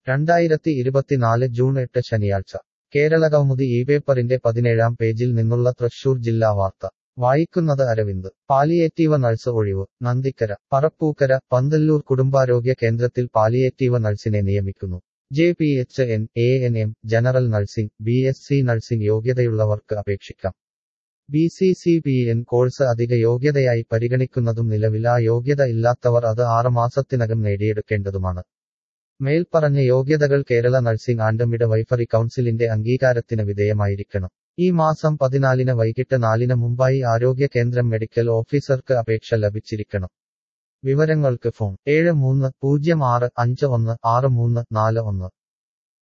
രണ്ടായിരത്തി ഇരുപത്തിനാല് ജൂൺ എട്ട് ശനിയാഴ്ച കേരളകൗമുദി ഈ പേപ്പറിന്റെ പതിനേഴാം പേജിൽ നിന്നുള്ള തൃശൂർ ജില്ലാ വാർത്ത വായിക്കുന്നത് അരവിന്ദ് പാലിയേറ്റീവ് നഴ്സ് ഒഴിവ് നന്ദിക്കര പറപ്പൂക്കര പന്തല്ലൂർ കുടുംബാരോഗ്യ കേന്ദ്രത്തിൽ പാലിയേറ്റീവ് നഴ്സിനെ നിയമിക്കുന്നു J P H N A N M general nursing B S C nursing യോഗ്യതയുള്ളവർക്ക് അപേക്ഷിക്കാം B C C P N course അധിക യോഗ്യതയായി പരിഗണിക്കുന്നതും നിലവിൽ ആ യോഗ്യത ഇല്ലാത്തവർ അത് ആറ് മാസത്തിനകം നേടിയെടുക്കേണ്ടതുമാണ് മേൽപ്പറഞ്ഞ യോഗ്യതകൾ Kerala nursing and midwifery കൗൺസിലിന്റെ അംഗീകാരത്തിന് വിധേയമായിരിക്കണം ഈ മാസം പതിനാലിന് വൈകിട്ട് നാലിന് മുമ്പായി ആരോഗ്യ കേന്ദ്രം മെഡിക്കൽ ഓഫീസർക്ക് അപേക്ഷ ലഭിച്ചിരിക്കണം വിവരങ്ങൾക്ക് ഫോൺ ഏഴ് മൂന്ന് പൂജ്യം ആറ് അഞ്ച് ഒന്ന് ആറ് മൂന്ന് നാല് ഒന്ന്